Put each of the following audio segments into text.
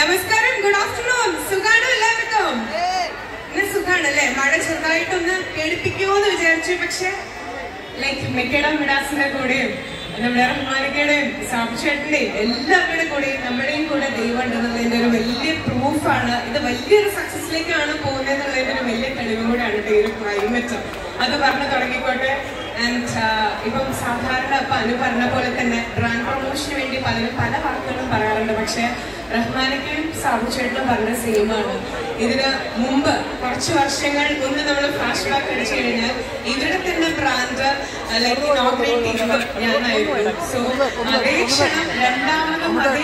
നമസ്കാരം good afternoon സുഖാണോ എല്ലാവർക്കും ഇന്ന് സുഖാണല്ലേ മഴ ചെറുതായിട്ടൊന്ന് പേടിപ്പിക്കുമോന്ന് വിചാരിച്ചു പക്ഷെ ലൈക്ക് മെക്കടം വിടാസിന്റെ കൂടെയും നമ്മുടെ റഹ്മാനിക്കയുടെയും സാബുചേട്ടന്റെയും എല്ലാവരുടെ കൂടെയും നമ്മുടെയും കൂടെ ദൈവം ഉണ്ടെന്നുള്ളതിന്റെ ഒരു വലിയ പ്രൂഫാണ് ഇത് വലിയൊരു സക്സസിലേക്കാണ് പോകുന്നത് എന്നുള്ളതിന്റെ ഒരു വലിയ തെളിവും കൂടെയാണ് കേട്ടോ ഈ ഒരു ക്ലൈമറ്റ് അത് പറഞ്ഞു തുടങ്ങിക്കോട്ടെ ആൻഡ് ഇപ്പം സാധാരണ ഇപ്പൊ അനു പറഞ്ഞ പോലെ തന്നെ ബ്രാൻഡ് പ്രൊമോഷന് വേണ്ടി പലരും പല വാക്കുകളും പറയാറുണ്ട് പക്ഷെ റഹ്മാനക്കയും സാബുചേട്ടനും പറഞ്ഞ സെയിമാണ് ഇതിന് മുമ്പ് കുറച്ച് വർഷങ്ങൾ ഒന്ന് നമ്മൾ ഫ്ലാഷ് ബാക്ക് അടിച്ചു കഴിഞ്ഞാൽ ഇവരുടെ തന്നെ ബ്രാൻഡ് ലൈക്ക് ഇനോഗ്രേറ്റ് ചെയ്തത് ഞാനായിരുന്നു സോ അതേ ക്ഷണം രണ്ടാമതും അതേ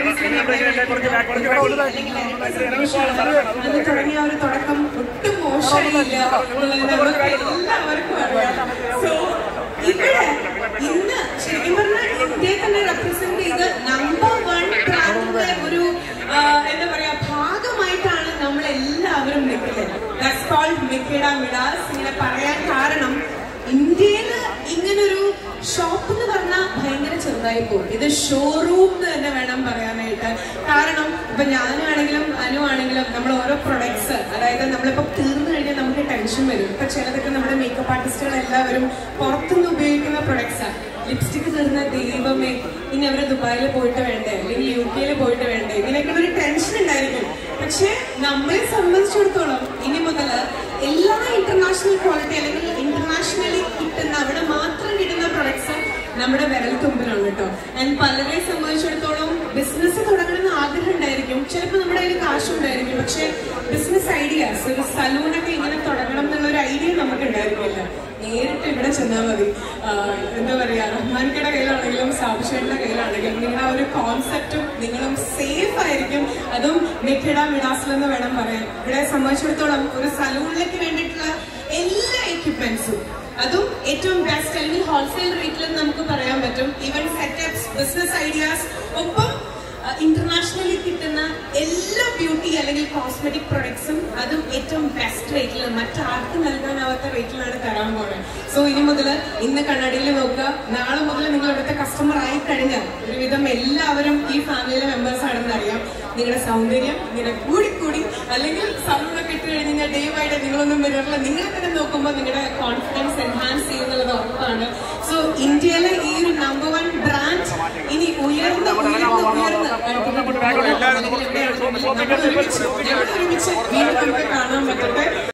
അത് തുടങ്ങിയ ഒരു തുടക്കം ഒട്ടും മോശമില്ല എന്നുള്ളത് നമുക്ക് എല്ലാവർക്കും അറിയാം സോ ഇവിടെ ഇന്ന് ശരിക്കും പറഞ്ഞാൽ ഇന്ത്യയെ തന്നെ റെപ്രസെന്റ് ചെയ്ത് നമ്പർ വൺ ബ്രാൻഡിന്റെ ഒരു ആ, എന്താ പറയാ ഭാഗമായിട്ടാണ് നമ്മൾ എല്ലാവരും നിൽക്കുന്നത് ദാറ്റ്സ് കോൾഡ് മിക്കിഡ മിഡാസ് ഇങ്ങനെ പറയാൻ കാരണം ഇന്ത്യയിൽ ഇങ്ങനൊരു ഷോപ്പ് എന്ന് പറഞ്ഞാൽ ഭയങ്കര ചെറുതായി പോകും ഇത് ഷോറൂം എന്ന് തന്നെ വേണം പറയാനായിട്ട് കാരണം ഇപ്പൊ ഞാനാണെങ്കിലും അനു ആണെങ്കിലും നമ്മൾ ഓരോ പ്രൊഡക്ട്സ് അതായത് നമ്മളിപ്പോ തീർന്നു കഴിഞ്ഞാൽ നമുക്ക് ടെൻഷൻ വരും ഇപ്പൊ ചിലതൊക്കെ നമ്മുടെ മേക്കപ്പ് ആർട്ടിസ്റ്റുകൾ എല്ലാവരും പുറത്തുനിന്ന് ഉപയോഗിക്കുന്ന പ്രൊഡക്ട്സാണ് ലിപ്സ്റ്റിക് തീർന്ന ദൈവമേ ഇനി അവര് ദുബായിൽ പോയിട്ട് വേണ്ടേ അല്ലെങ്കിൽ യു കെയിൽ പോയിട്ട് വേണ്ടേ ഇങ്ങനെയൊക്കെ ഒരു ടെൻഷൻ ഉണ്ടായിരിക്കും പക്ഷെ നമ്മളെ സംബന്ധിച്ചിടത്തോളം ഇനി മുതൽ എല്ലാ ഇന്റർനാഷണൽ ക്വാളിറ്റി അല്ലെങ്കിൽ ഇന്റർനാഷണലി കിട്ടുന്ന അവിടെ മാത്രം കിട്ടുന്ന പ്രൊഡക്ട്സ് നമ്മുടെ വിരൽ തുമ്പിലാണ് കേട്ടോ ആൻഡ് പലരെ സംബന്ധിച്ചിടത്തോളം ബിസിനസ് തുടങ്ങണമെന്ന് ആഗ്രഹം ഉണ്ടായിരിക്കും ചിലപ്പോൾ നമ്മുടെ കയ്യിൽ കാശുണ്ടായിരിക്കും പക്ഷെ ബിസിനസ് ഐഡിയാസ് ഒരു സലൂണൊക്കെ ഇങ്ങനെ തുടങ്ങണം എന്നുള്ള ഒരു ഐഡിയ നമുക്ക് ഉണ്ടായിരിക്കില്ല നേരിട്ട് ഇവിടെ ചെന്നാൽ മതി ആഹ് എന്താ പറയാ റഹ്മാൻക്കയുടെ കയ്യിലാണെങ്കിലും സാബുഷേന്റെ കയ്യിലാണെങ്കിലും നിങ്ങളുടെ ആ ഒരു കോൺസെപ്റ്റും നിങ്ങളും സേഫ് ആയിരിക്കും അതും നിഖിട മിഡാസിൽ എന്ന് വേണം പറയാൻ ഇവിടെ സംബന്ധിച്ചിടത്തോളം ഒരു സലൂണിലേക്ക് വേണ്ടിയിട്ടുള്ള എല്ലാ എക്യുപ്മെന്റ്സും അതും ഏറ്റവും ബെസ്റ്റ് അല്ലെങ്കിൽ ഹോൾസെയിൽ റേറ്റിൽ നമുക്ക് പറയാൻ പറ്റും ഈവൻ സെറ്റപ്സ് ബിസിനസ് ഐഡിയാസ് ഒപ്പം ഇന്റർനാഷണലി കിട്ടുന്ന എല്ലാ ബ്യൂട്ടി അല്ലെങ്കിൽ കോസ്മെറ്റിക് പ്രൊഡക്ട്സും അതും ഏറ്റവും ബെസ്റ്റ് റേറ്റിൽ മറ്റാർക്കും നൽകാനാവാത്ത റേറ്റിലാണ് തരാൻ പോകുന്നത് സോ ഇനി മുതൽ ഇന്ന് കണ്ണാടിയിൽ നോക്കുക നാളെ മുതൽ നിങ്ങൾ ഇവിടുത്തെ കസ്റ്റമർ ആയി കഴിഞ്ഞാൽ ഒരുവിധം എല്ലാവരും ഈ ഫാമിലിയിലെ മെമ്പേഴ്സ് ആണെന്ന് അറിയാം നിങ്ങളുടെ സൗന്ദര്യം ഇങ്ങനെ കൂടി കൂടി അല്ലെങ്കിൽ സൗണ്ടൊക്കെ ഇട്ട് കഴിഞ്ഞാൽ ഡേ ബൈ ഡേ നിങ്ങളൊന്നും മിററിൽ നിങ്ങൾ തന്നെ നോക്കുമ്പോൾ നിങ്ങളുടെ കോൺഫിഡൻസ് എൻഹാൻസ് ചെയ്യുന്നുള്ളത് ഉറപ്പാണ് സോ ഇന്ത്യയിലെ ഈ ഒരു നമ്പർ വൺ ബ്രാൻഡ് ഇനി ഉയർന്ന് ഉയർന്ന് ഉയർന്ന് നമ്മൾ ഒരുമിച്ച് ഞങ്ങൾ ഒരുമിച്ച് വീണ്ടും നമുക്ക് കാണാൻ പറ്റട്ടെ